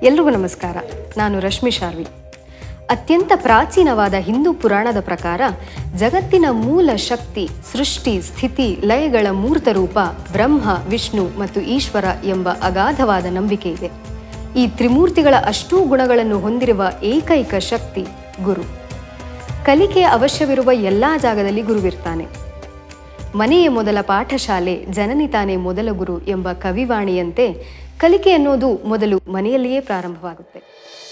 ಎಲ್ರಿಗೂ ನಮಸ್ಕಾರ ನಾನು ರಶ್ಮಿ ಶಾರ್ವಿ ಅತ್ಯಂತ ಪ್ರಾಚೀನವಾದ ಹಿಂದೂ ಪುರಾಣದ ಪ್ರಕಾರ ಜಗತ್ತಿನ ಮೂಲ ಶಕ್ತಿ ಸೃಷ್ಟಿ ಸ್ಥಿತಿ ಲಯಗಳ ಮೂರ್ತ ರೂಪ ಬ್ರಹ್ಮ ವಿಷ್ಣು ಮತ್ತು ಈಶ್ವರ ಎಂಬ ಅಗಾಧವಾದ ನಂಬಿಕೆ ಇದೆ ಈ ತ್ರಿಮೂರ್ತಿಗಳ ಅಷ್ಟೂ ಗುಣಗಳನ್ನು ಹೊಂದಿರುವ ಏಕೈಕ ಶಕ್ತಿ ಗುರು ಕಲಿಕೆಯ ಅವಶ್ಯವಿರುವ ಎಲ್ಲ ಜಾಗದಲ್ಲಿ ಗುರುವಿರ್ತಾನೆ ಮನೆಯೇ ಮೊದಲ ಪಾಠಶಾಲೆ ಜನನಿ ತಾನೇ ಮೊದಲ ಗುರು ಎಂಬ ಕವಿವಾಣಿಯಂತೆ ಕಲಿಕೆ ಅನ್ನೋದು ಮೊದಲು ಮನೆಯಲ್ಲಿಯೇ ಪ್ರಾರಂಭವಾಗುತ್ತೆ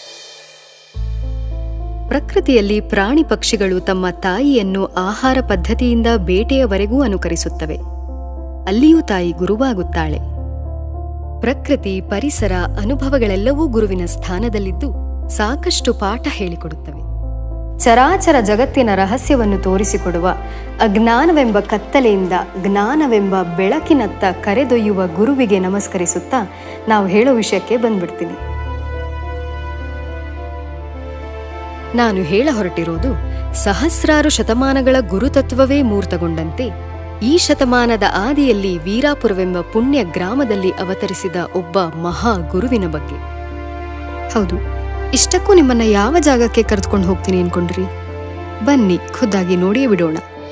ಪ್ರಕೃತಿಯಲ್ಲಿ ಪ್ರಾಣಿ ಪಕ್ಷಿಗಳು ತಮ್ಮ ತಾಯಿಯನ್ನು ಆಹಾರ ಪದ್ಧತಿಯಿಂದ ಬೇಟೆಯವರೆಗೂ ಅನುಕರಿಸುತ್ತವೆ ಅಲ್ಲಿಯೂ ತಾಯಿ ಗುರುವಾಗುತ್ತಾಳೆ ಪ್ರಕೃತಿ ಪರಿಸರ ಅನುಭವಗಳೆಲ್ಲವೂ ಗುರುವಿನ ಸ್ಥಾನದಲ್ಲಿದ್ದು ಸಾಕಷ್ಟು ಪಾಠ ಹೇಳಿಕೊಡುತ್ತವೆ ಚರಾಚರ ಜಗತ್ತಿನ ರಹಸ್ಯವನ್ನು ತೋರಿಸಿಕೊಡುವ ಅಜ್ಞಾನವೆಂಬ ಕತ್ತಲೆಯಿಂದ ಜ್ಞಾನವೆಂಬ ಬೆಳಕಿನತ್ತ ಕರೆದೊಯ್ಯುವ ಗುರುವಿಗೆ ನಮಸ್ಕರಿಸುತ್ತಾ ನಾವು ಹೇಳೋ ವಿಷಯಕ್ಕೆ ಬಂದ್ಬಿಡ್ತೀನಿ ನಾನು ಹೇಳ ಹೊರಟಿರೋದು ಸಹಸ್ರಾರು ಶತಮಾನಗಳ ಗುರುತತ್ವವೇ ಮೂರ್ತಗೊಂಡಂತೆ ಈ ಶತಮಾನದ ಆದಿಯಲ್ಲಿ ವೀರಾಪುರವೆಂಬ ಪುಣ್ಯ ಗ್ರಾಮದಲ್ಲಿ ಅವತರಿಸಿದ ಒಬ್ಬ ಮಹಾ ಗುರುವಿನ ಬಗ್ಗೆ ಹೌದು ಇಷ್ಟಕ್ಕೂ ನಿಮ್ಮನ್ನ ಯಾವ ಜಾಗಕ್ಕೆ ಕರೆದುಕೊಂಡು ಹೋಗ್ತೀನಿ ಅನ್ಕೊಂಡ್ರಿ ಬನ್ನಿ ಖುದ್ದಾಗಿ ನೋಡಿಯೇ ಬಿಡೋಣ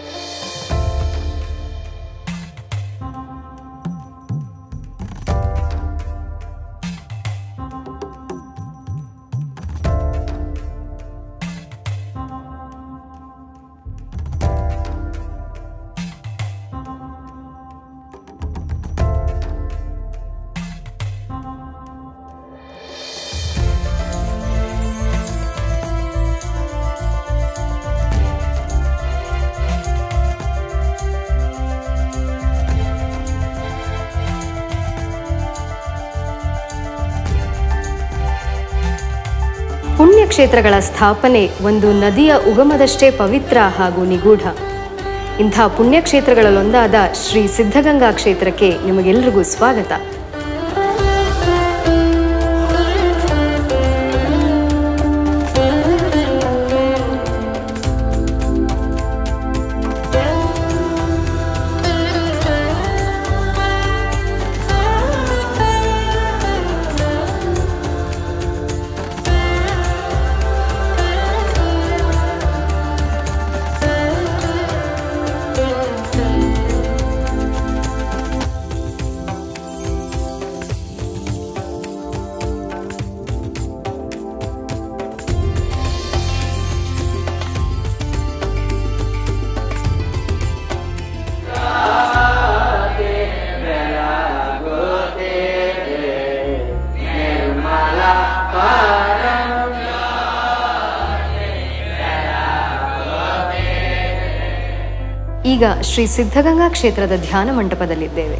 ಪುಣ್ಯಕ್ಷೇತ್ರಗಳ ಸ್ಥಾಪನೆ ಒಂದು ನದಿಯ ಉಗಮದಷ್ಟೇ ಪವಿತ್ರ ಹಾಗೂ ನಿಗೂಢ ಇಂಥ ಪುಣ್ಯಕ್ಷೇತ್ರಗಳಲ್ಲೊಂದಾದ ಶ್ರೀ ಸಿದ್ಧಗಂಗಾ ಕ್ಷೇತ್ರಕ್ಕೆ ನಿಮಗೆಲ್ರಿಗೂ ಸ್ವಾಗತ ಈಗ ಶ್ರೀ ಸಿದ್ಧಗಂಗಾ ಕ್ಷೇತ್ರದ ಧ್ಯಾನ ಮಂಟಪದಲ್ಲಿದ್ದೇವೆ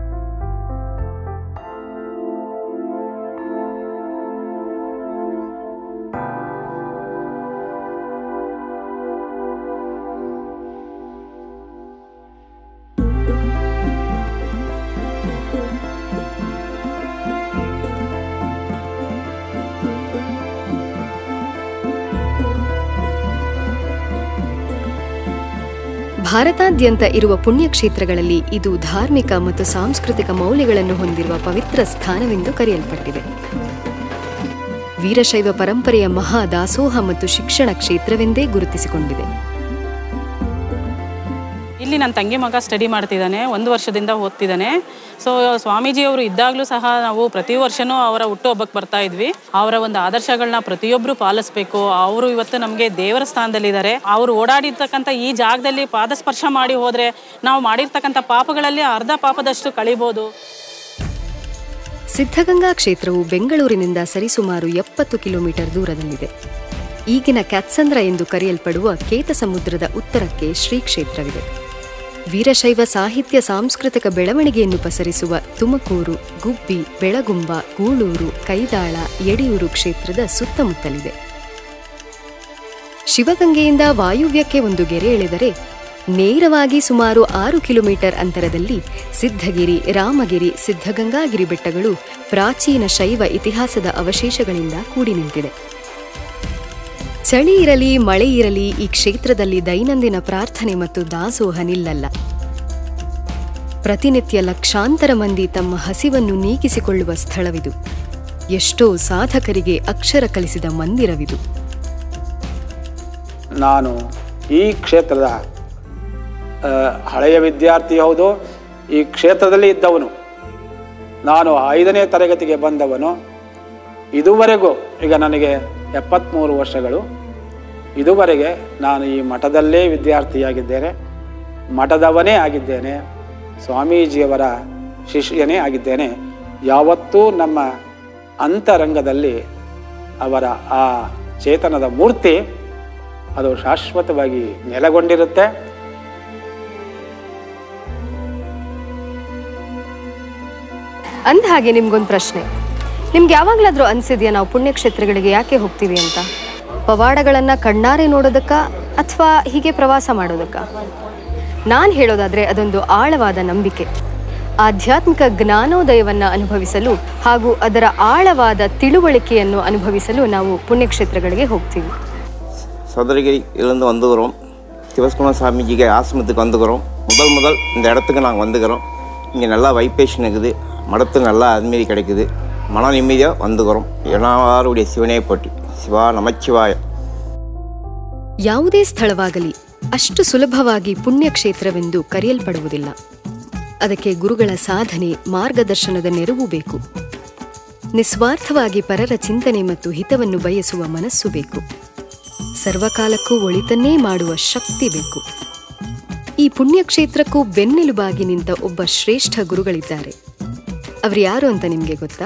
ಭಾರತಾದ್ಯಂತ ಇರುವ ಪುಣ್ಯಕ್ಷೇತ್ರಗಳಲ್ಲಿ ಇದು ಧಾರ್ಮಿಕ ಮತ್ತು ಸಾಂಸ್ಕೃತಿಕ ಮೌಲ್ಯಗಳನ್ನು ಹೊಂದಿರುವ ಪವಿತ್ರ ಸ್ಥಾನವೆಂದು ಕರೆಯಲ್ಪಟ್ಟಿದೆ ವೀರಶೈವ ಪರಂಪರೆಯ ಮಹಾ ದಾಸೋಹ ಮತ್ತು ಶಿಕ್ಷಣ ಕ್ಷೇತ್ರವೆಂದೇ ಗುರುತಿಸಿಕೊಂಡಿದೆ ಇಲ್ಲಿ ನನ್ನ ತಂಗಿ ಮಗ ಸ್ಟಡಿ ಮಾಡ್ತಿದ್ದಾನೆ ಒಂದು ವರ್ಷದಿಂದ ಓದ್ತಿದ್ದಾನೆ ಸೊ ಸ್ವಾಮೀಜಿಯವರು ಇದ್ದಾಗಲೂ ಸಹ ನಾವು ಪ್ರತಿ ವರ್ಷನೂ ಅವರ ಹುಟ್ಟುಹಬ್ಬಕ್ಕೆ ಬರ್ತಾ ಇದ್ವಿ ಅವರ ಒಂದು ಆದರ್ಶಗಳನ್ನ ಪ್ರತಿಯೊಬ್ಬರು ಪಾಲಿಸ್ಬೇಕು ಅವರು ಇವತ್ತು ನಮಗೆ ದೇವರ ಸ್ಥಾನದಲ್ಲಿದ್ದಾರೆ ಅವರು ಓಡಾಡಿರ್ತಕ್ಕಂಥ ಈ ಜಾಗದಲ್ಲಿ ಪಾದಸ್ಪರ್ಶ ಮಾಡಿ ಹೋದರೆ ನಾವು ಮಾಡಿರ್ತಕ್ಕಂಥ ಪಾಪಗಳಲ್ಲಿ ಅರ್ಧ ಪಾಪದಷ್ಟು ಕಳಿಬೋದು ಸಿದ್ಧಗಂಗಾ ಕ್ಷೇತ್ರವು ಬೆಂಗಳೂರಿನಿಂದ ಸರಿಸುಮಾರು ಎಪ್ಪತ್ತು ಕಿಲೋಮೀಟರ್ ದೂರದಲ್ಲಿದೆ ಈಗಿನ ಕ್ಯಾತ್ಸಂದ್ರ ಎಂದು ಕರೆಯಲ್ಪಡುವ ಕೇತ ಸಮುದ್ರದ ಉತ್ತರಕ್ಕೆ ಶ್ರೀ ಕ್ಷೇತ್ರವಿದೆ ವೀರಶೈವ ಸಾಹಿತ್ಯ ಸಾಂಸ್ಕೃತಿಕ ಬೆಳವಣಿಗೆಯನ್ನು ಪಸರಿಸುವ ತುಮಕೂರು ಗುಬ್ಬಿ ಬೆಳಗುಂಬ ಗೂಳೂರು ಕೈದಾಳ ಯಡಿಯೂರು ಕ್ಷೇತ್ರದ ಸುತ್ತಮುತ್ತಲಿದೆ ಶಿವಗಂಗೆಯಿಂದ ವಾಯುವ್ಯಕ್ಕೆ ಒಂದು ಗೆರೆ ಎಳೆದರೆ ನೇರವಾಗಿ ಸುಮಾರು ಆರು ಕಿಲೋಮೀಟರ್ ಅಂತರದಲ್ಲಿ ಸಿದ್ಧಗಿರಿ ರಾಮಗಿರಿ ಸಿದ್ಧಗಂಗಾಗಿರಿ ಬೆಟ್ಟಗಳು ಪ್ರಾಚೀನ ಶೈವ ಇತಿಹಾಸದ ಅವಶೇಷಗಳಿಂದ ಕೂಡಿ ನಿಂತಿದೆ ಚಳಿ ಇರಲಿ ಮಳೆ ಇರಲಿ ಈ ಕ್ಷೇತ್ರದಲ್ಲಿ ದೈನಂದಿನ ಪ್ರಾರ್ಥನೆ ಮತ್ತು ದಾಸೋಹ ನಿಲ್ಲಲ್ಲ ಪ್ರತಿನಿತ್ಯ ಲಕ್ಷಾಂತರ ಮಂದಿ ತಮ್ಮ ಹಸಿವನ್ನು ನೀಗಿಸಿಕೊಳ್ಳುವ ಸ್ಥಳವಿದು ಎಷ್ಟೋ ಸಾಧಕರಿಗೆ ಅಕ್ಷರ ಕಲಿಸಿದ ಮಂದಿರವಿದು ನಾನು ಈ ಕ್ಷೇತ್ರದ ಆ, ಹಳೆಯ ವಿದ್ಯಾರ್ಥಿ ಹೌದು ಈ ಕ್ಷೇತ್ರದಲ್ಲಿ ಇದ್ದವನು ನಾನು ಐದನೇ ತರಗತಿಗೆ ಬಂದವನು ಇದುವರೆಗೂ ಈಗ ನನಗೆ ಎಪ್ಪತ್ತ್ಮೂರು ವರ್ಷಗಳು ಇದುವರೆಗೆ ನಾನು ಈ ಮಠದಲ್ಲೇ ವಿದ್ಯಾರ್ಥಿಯಾಗಿದ್ದೇನೆ ಮಠದವನೇ ಆಗಿದ್ದೇನೆ ಸ್ವಾಮೀಜಿಯವರ ಶಿಷ್ಯನೇ ಆಗಿದ್ದೇನೆ ಯಾವತ್ತೂ ನಮ್ಮ ಅಂತರಂಗದಲ್ಲಿ ಅವರ ಆ ಚೇತನದ ಮೂರ್ತಿ ಅದು ಶಾಶ್ವತವಾಗಿ ನೆಲೆಗೊಂಡಿರುತ್ತೆ ಅಂದ ಹಾಗೆ ನಿಮ್ಗೊಂದು ಪ್ರಶ್ನೆ ನಿಮ್ಗೆ ಯಾವಾಗ್ಲಾದ್ರೂ ಅನ್ಸಿದ್ಯಾ ನಾವು ಪುಣ್ಯಕ್ಷೇತ್ರಗಳಿಗೆ ಯಾಕೆ ಹೋಗ್ತೀವಿ ಅಂತ ಪವಾಡಗಳನ್ನ ಕಣ್ಣಾರೆ ನೋಡೋದಕ್ಕ ಅಥವಾ ಹೀಗೆ ಪ್ರವಾಸ ಮಾಡೋದಕ್ಕ ನಾನು ಹೇಳೋದಾದ್ರೆ ಅದೊಂದು ಆಳವಾದ ನಂಬಿಕೆ ಆಧ್ಯಾತ್ಮಿಕ ಜ್ಞಾನೋದಯವನ್ನ ಅನುಭವಿಸಲು ಹಾಗೂ ಅದರ ಆಳವಾದ ತಿಳುವಳಿಕೆಯನ್ನು ಅನುಭವಿಸಲು ನಾವು ಪುಣ್ಯಕ್ಷೇತ್ರಗಳಿಗೆ ಹೋಗ್ತೀವಿ சதுரகிரி இருந்து வந்துக்கிறோம் சிவஸ்குமார் சாமிஜிக்கு ஆசிரமத்துக்கு வந்துக்கிறோம் முதல் முதல் இந்த இடத்துக்கு நாங்கள் வந்துக்கிறோம் இங்கே நல்லா வைப்ரேஷன் இருக்குது மடத்து நல்லா அதுமாரி கிடைக்குது மன நிம்மதியாக வந்துக்கிறோம் எல்லாருடைய சிவனே போட்டி சிவா நமச்சிவாய ಯಾವುದೇ ಸ್ಥಳವಾಗಲಿ ಅಷ್ಟು ಸುಲಭವಾಗಿ ಪುಣ್ಯಕ್ಷೇತ್ರವೆಂದು ಕರೆಯಲ್ಪಡುವುದಿಲ್ಲ ಅದಕ್ಕೆ ಗುರುಗಳ ಸಾಧನೆ ಮಾರ್ಗದರ್ಶನದ ನೆರವು ಬೇಕು ನಿಸ್ವಾರ್ಥವಾಗಿ ಪರರ ಚಿಂತನೆ ಮತ್ತು ಹಿತವನ್ನು ಬಯಸುವ ಮನಸ್ಸು ಬೇಕು ಸರ್ವಕಾಲಕ್ಕೂ ಒಳಿತನ್ನೇ ಮಾಡುವ ಶಕ್ತಿ ಬೇಕು ಈ ಪುಣ್ಯಕ್ಷೇತ್ರಕ್ಕೂ ಬೆನ್ನೆಲುಬಾಗಿ ನಿಂತ ಒಬ್ಬ ಶ್ರೇಷ್ಠ ಗುರುಗಳಿದ್ದಾರೆ ಅವ್ರು ಯಾರು ಅಂತ ನಿಮಗೆ ಗೊತ್ತಾ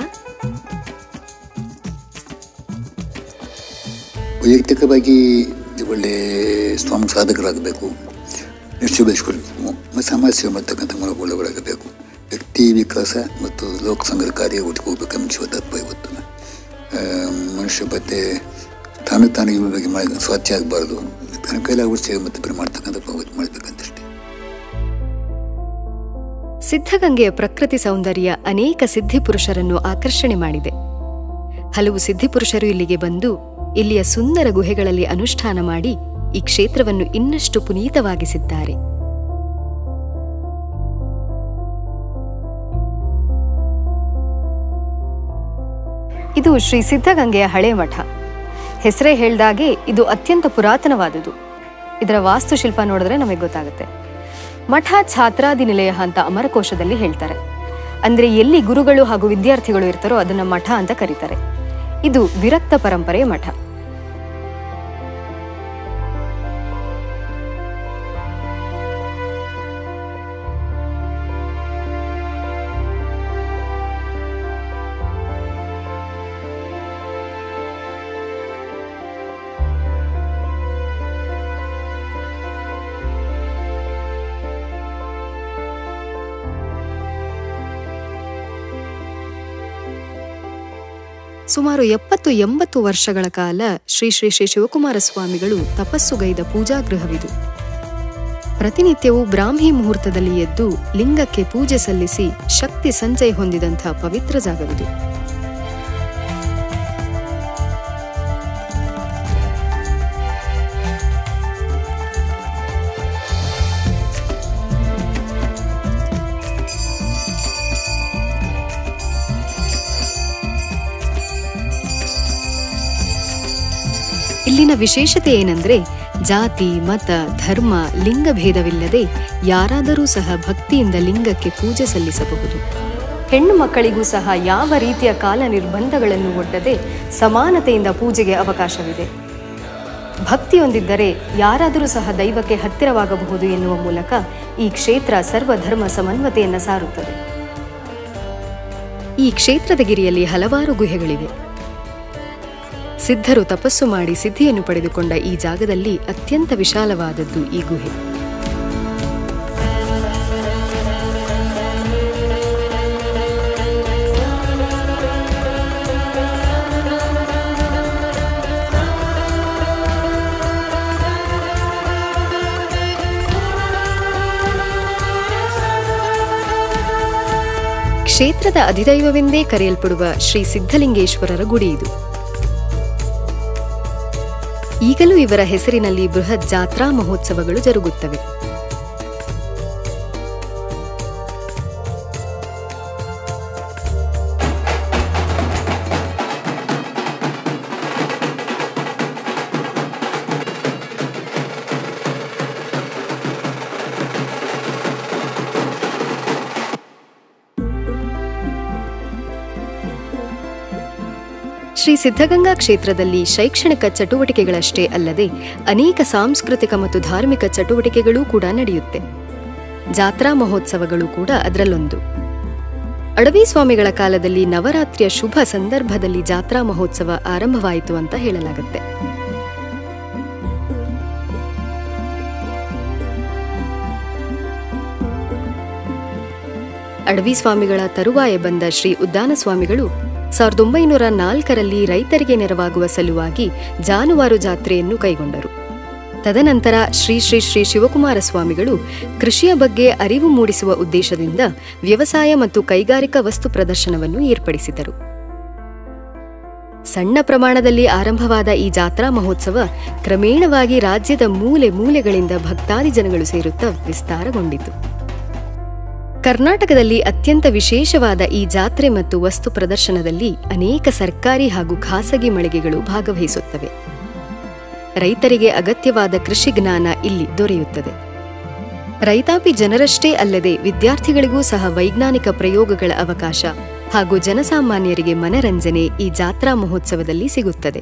ವೈಯಕ್ತಿಕವಾಗಿ ಒಳ್ಳೆ ಸ್ವಾಮಿ ಸಾಧಕರಾಗಬೇಕು ನಿಷ್ಠೆ ಬೆಳೆಸ್ಕೊಳ್ಬೇಕು ಮತ್ತು ಸಮಾಜ ಸೇವೆ ಮಾಡ್ತಕ್ಕಂಥ ಮನೋಗುಣಗಳಾಗಬೇಕು ವ್ಯಕ್ತಿ ವಿಕಾಸ ಮತ್ತು ಲೋಕ ಸಂಘದ ಕಾರ್ಯ ಒಟ್ಟಿಗೆ ಹೋಗ್ಬೇಕಂತ ಶಿವತತ್ವ ಇವತ್ತು ಆ, ಮನುಷ್ಯ ಮತ್ತೆ ತಾನು ತಾನು ಇವ್ರ ಬಗ್ಗೆ ಮಾಡಿ ಸ್ವಾಚ್ಯ ಆಗಬಾರ್ದು ತನ್ನ ಕೈಲಾಗುವ ಸೇವೆ ಮತ್ತು ಮಾಡ್ತಕ್ಕಂಥ ಪ್ರವೃತ್ತಿ ಮಾಡಬೇಕಂತಷ್ಟೇ ಸಿದ್ಧಗಂಗೆಯ ಪ್ರಕೃತಿ ಸೌಂದರ್ಯ ಅನೇಕ ಸಿದ್ಧಿಪುರುಷರನ್ನು ಆಕರ್ಷಣೆ ಮಾಡಿದೆ ಹಲವು ಸಿದ್ಧಿಪುರುಷರು ಇಲ್ಲಿಗೆ ಬಂದು ಇಲ್ಲಿಯ ಸುಂದರ ಗುಹೆಗಳಲ್ಲಿ ಅನುಷ್ಠಾನ ಮಾಡಿ ಈ ಕ್ಷೇತ್ರವನ್ನು ಇನ್ನಷ್ಟು ಪುನೀತವಾಗಿಸಿದ್ದಾರೆ ಇದು ಶ್ರೀ ಸಿದ್ಧಗಂಗೆಯ ಹಳೆ ಮಠ ಹೆಸರೇ ಹೇಳ್ದಾಗೆ ಇದು ಅತ್ಯಂತ ಪುರಾತನವಾದುದು ಇದರ ವಾಸ್ತುಶಿಲ್ಪ ನೋಡಿದ್ರೆ ನಮಗೆ ಗೊತ್ತಾಗುತ್ತೆ ಮಠ ಛಾತ್ರಾದಿ ನಿಲಯ ಅಂತ ಅಮರಕೋಶದಲ್ಲಿ ಹೇಳ್ತಾರೆ ಅಂದ್ರೆ ಎಲ್ಲಿ ಗುರುಗಳು ಹಾಗೂ ವಿದ್ಯಾರ್ಥಿಗಳು ಇರ್ತಾರೋ ಅದನ್ನ ಮಠ ಅಂತ ಕರೀತಾರೆ ಇದು ವಿರಕ್ತ ಪರಂಪರೆಯ ಮಠ ಸುಮಾರು ಎಪ್ಪತ್ತು ಎಂಬತ್ತು ವರ್ಷಗಳ ಕಾಲ ಶ್ರೀ ಶ್ರೀ ಶ್ರೀ ಶಿವಕುಮಾರ ಸ್ವಾಮಿಗಳು ತಪಸ್ಸುಗೈದ ಪೂಜಾಗೃಹವಿದು ಪ್ರತಿನಿತ್ಯವೂ ಬ್ರಾಹ್ಮಿ ಮುಹೂರ್ತದಲ್ಲಿ ಎದ್ದು ಲಿಂಗಕ್ಕೆ ಪೂಜೆ ಸಲ್ಲಿಸಿ ಶಕ್ತಿ ಸಂಚಯ ಹೊಂದಿದಂಥ ಪವಿತ್ರ ಜಾಗವಿದು ಇಲ್ಲಿನ ವಿಶೇಷತೆ ಏನಂದ್ರೆ ಜಾತಿ ಮತ ಧರ್ಮ ಲಿಂಗ ಭೇದವಿಲ್ಲದೆ ಯಾರಾದರೂ ಸಹ ಭಕ್ತಿಯಿಂದ ಲಿಂಗಕ್ಕೆ ಪೂಜೆ ಸಲ್ಲಿಸಬಹುದು ಹೆಣ್ಣು ಮಕ್ಕಳಿಗೂ ಸಹ ಯಾವ ರೀತಿಯ ಕಾಲ ನಿರ್ಬಂಧಗಳನ್ನು ಒಡ್ಡದೆ ಸಮಾನತೆಯಿಂದ ಪೂಜೆಗೆ ಅವಕಾಶವಿದೆ ಭಕ್ತಿಯೊಂದಿದ್ದರೆ ಯಾರಾದರೂ ಸಹ ದೈವಕ್ಕೆ ಹತ್ತಿರವಾಗಬಹುದು ಎನ್ನುವ ಮೂಲಕ ಈ ಕ್ಷೇತ್ರ ಸರ್ವಧರ್ಮ ಸಮನ್ವತೆಯನ್ನು ಸಾರುತ್ತದೆ ಈ ಕ್ಷೇತ್ರದ ಗಿರಿಯಲ್ಲಿ ಹಲವಾರು ಗುಹೆಗಳಿವೆ ಸಿದ್ಧರು ತಪಸ್ಸು ಮಾಡಿ ಸಿದ್ಧಿಯನ್ನು ಪಡೆದುಕೊಂಡ ಈ ಜಾಗದಲ್ಲಿ ಅತ್ಯಂತ ವಿಶಾಲವಾದದ್ದು ಈ ಗುಹೆ ಕ್ಷೇತ್ರದ ಅಧಿದೈವವೆಂದೇ ಕರೆಯಲ್ಪಡುವ ಶ್ರೀ ಸಿದ್ಧಲಿಂಗೇಶ್ವರರ ಗುಡಿ ಇದು ಈಗಲೂ ಇವರ ಹೆಸರಿನಲ್ಲಿ ಬೃಹತ್ ಜಾತ್ರಾ ಮಹೋತ್ಸವಗಳು ಜರುಗುತ್ತವೆ ಶ್ರೀ ಸಿದ್ಧಗಂಗಾ ಕ್ಷೇತ್ರದಲ್ಲಿ ಶೈಕ್ಷಣಿಕ ಚಟುವಟಿಕೆಗಳಷ್ಟೇ ಅಲ್ಲದೆ ಅನೇಕ ಸಾಂಸ್ಕೃತಿಕ ಮತ್ತು ಧಾರ್ಮಿಕ ಚಟುವಟಿಕೆಗಳೂ ಕೂಡ ನಡೆಯುತ್ತೆ ಜಾತ್ರಾ ಮಹೋತ್ಸವಗಳು ಕೂಡ ಅದರಲ್ಲೊಂದು ಅಡವಿ ಸ್ವಾಮಿಗಳ ಕಾಲದಲ್ಲಿ ನವರಾತ್ರಿಯ ಶುಭ ಸಂದರ್ಭದಲ್ಲಿ ಜಾತ್ರಾ ಮಹೋತ್ಸವ ಆರಂಭವಾಯಿತು ಅಂತ ಹೇಳಲಾಗುತ್ತೆ ಅಡವಿ ಸ್ವಾಮಿಗಳ ತರುವಾಯ ಬಂದ ಶ್ರೀ ಉದ್ದಾನ ಸ್ವಾಮಿಗಳು ಸಾವಿರದ ಒಂಬೈನೂರ ನಾಲ್ಕರಲ್ಲಿ ರೈತರಿಗೆ ನೆರವಾಗುವ ಸಲುವಾಗಿ ಜಾನುವಾರು ಜಾತ್ರೆಯನ್ನು ಕೈಗೊಂಡರು ತದನಂತರ ಶ್ರೀ ಶ್ರೀ ಶ್ರೀ ಶಿವಕುಮಾರ ಸ್ವಾಮಿಗಳು ಕೃಷಿಯ ಬಗ್ಗೆ ಅರಿವು ಮೂಡಿಸುವ ಉದ್ದೇಶದಿಂದ ವ್ಯವಸಾಯ ಮತ್ತು ಕೈಗಾರಿಕಾ ವಸ್ತು ಪ್ರದರ್ಶನವನ್ನು ಏರ್ಪಡಿಸಿದರು ಸಣ್ಣ ಪ್ರಮಾಣದಲ್ಲಿ ಆರಂಭವಾದ ಈ ಜಾತ್ರಾ ಮಹೋತ್ಸವ ಕ್ರಮೇಣವಾಗಿ ರಾಜ್ಯದ ಮೂಲೆ ಮೂಲೆಗಳಿಂದ ಭಕ್ತಾದಿ ಜನಗಳು ಸೇರುತ್ತಾ ವಿಸ್ತಾರಗೊಂಡಿತು ಕರ್ನಾಟಕದಲ್ಲಿ ಅತ್ಯಂತ ವಿಶೇಷವಾದ ಈ ಜಾತ್ರೆ ಮತ್ತು ವಸ್ತು ಪ್ರದರ್ಶನದಲ್ಲಿ ಅನೇಕ ಸರ್ಕಾರಿ ಹಾಗೂ ಖಾಸಗಿ ಮಳಿಗೆಗಳು ಭಾಗವಹಿಸುತ್ತವೆ ರೈತರಿಗೆ ಅಗತ್ಯವಾದ ಕೃಷಿ ಜ್ಞಾನ ಇಲ್ಲಿ ದೊರೆಯುತ್ತದೆ ರೈತಾಪಿ ಜನರಷ್ಟೇ ಅಲ್ಲದೆ ವಿದ್ಯಾರ್ಥಿಗಳಿಗೂ ಸಹ ವೈಜ್ಞಾನಿಕ ಪ್ರಯೋಗಗಳ ಅವಕಾಶ ಹಾಗೂ ಜನಸಾಮಾನ್ಯರಿಗೆ ಮನರಂಜನೆ ಈ ಜಾತ್ರಾ ಮಹೋತ್ಸವದಲ್ಲಿ ಸಿಗುತ್ತದೆ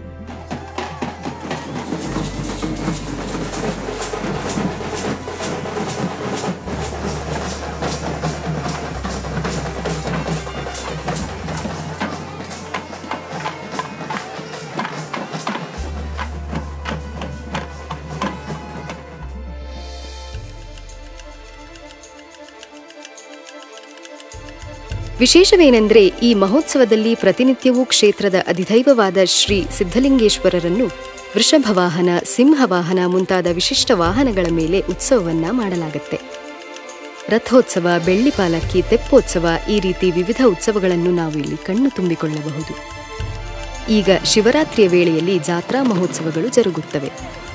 ವಿಶೇಷವೇನೆಂದರೆ ಈ ಮಹೋತ್ಸವದಲ್ಲಿ ಪ್ರತಿನಿತ್ಯವೂ ಕ್ಷೇತ್ರದ ಅಧಿದೈವವಾದ ಶ್ರೀ ಸಿದ್ಧಲಿಂಗೇಶ್ವರರನ್ನು ವೃಷಭವಾಹನ ಸಿಂಹವಾಹನ ಮುಂತಾದ ವಿಶಿಷ್ಟ ವಾಹನಗಳ ಮೇಲೆ ಉತ್ಸವವನ್ನ ಮಾಡಲಾಗುತ್ತೆ ರಥೋತ್ಸವ ಬೆಳ್ಳಿ ಪಾಲಕ್ಕಿ ತೆಪ್ಪೋತ್ಸವ ಈ ರೀತಿ ವಿವಿಧ ಉತ್ಸವಗಳನ್ನು ನಾವು ಇಲ್ಲಿ ಕಣ್ಣು ತುಂಬಿಕೊಳ್ಳಬಹುದು ಈಗ ಶಿವರಾತ್ರಿಯ ವೇಳೆಯಲ್ಲಿ ಜಾತ್ರಾ ಮಹೋತ್ಸವಗಳು ಜರುಗುತ್ತವೆ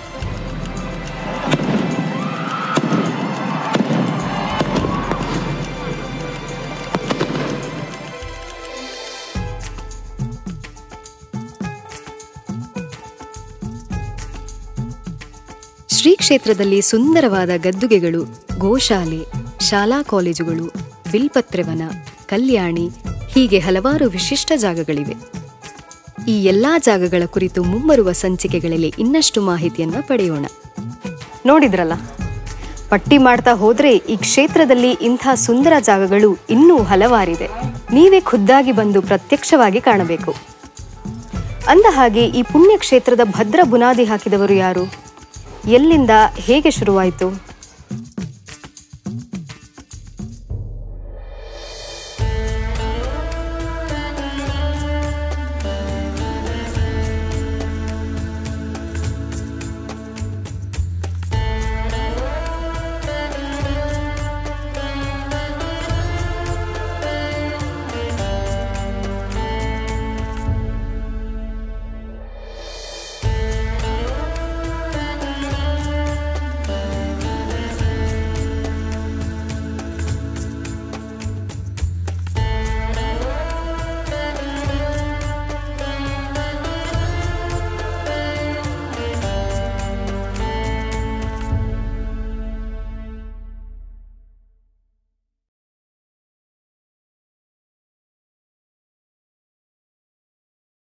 ಶ್ರೀ ಕ್ಷೇತ್ರದಲ್ಲಿ ಸುಂದರವಾದ ಗದ್ದುಗೆಗಳು ಗೋಶಾಲೆ ಶಾಲಾ ಕಾಲೇಜುಗಳು ಬಿಲ್ಪತ್ರೆವನ ಕಲ್ಯಾಣಿ ಹೀಗೆ ಹಲವಾರು ವಿಶಿಷ್ಟ ಜಾಗಗಳಿವೆ ಈ ಎಲ್ಲಾ ಜಾಗಗಳ ಕುರಿತು ಮುಂಬರುವ ಸಂಚಿಕೆಗಳಲ್ಲಿ ಇನ್ನಷ್ಟು ಮಾಹಿತಿಯನ್ನ ಪಡೆಯೋಣ ನೋಡಿದ್ರಲ್ಲ ಪಟ್ಟಿ ಮಾಡ್ತಾ ಹೋದ್ರೆ ಈ ಕ್ಷೇತ್ರದಲ್ಲಿ ಇಂಥ ಸುಂದರ ಜಾಗಗಳು ಇನ್ನೂ ಹಲವಾರಿದೆ ನೀವೇ ಖುದ್ದಾಗಿ ಬಂದು ಪ್ರತ್ಯಕ್ಷವಾಗಿ ಕಾಣಬೇಕು ಅಂದ ಹಾಗೆ ಈ ಪುಣ್ಯ ಕ್ಷೇತ್ರದ ಭದ್ರ ಬುನಾದಿ ಹಾಕಿದವರು ಯಾರು ಎಲ್ಲಿಂದ ಹೇಗೆ ಶುರುವಾಯಿತು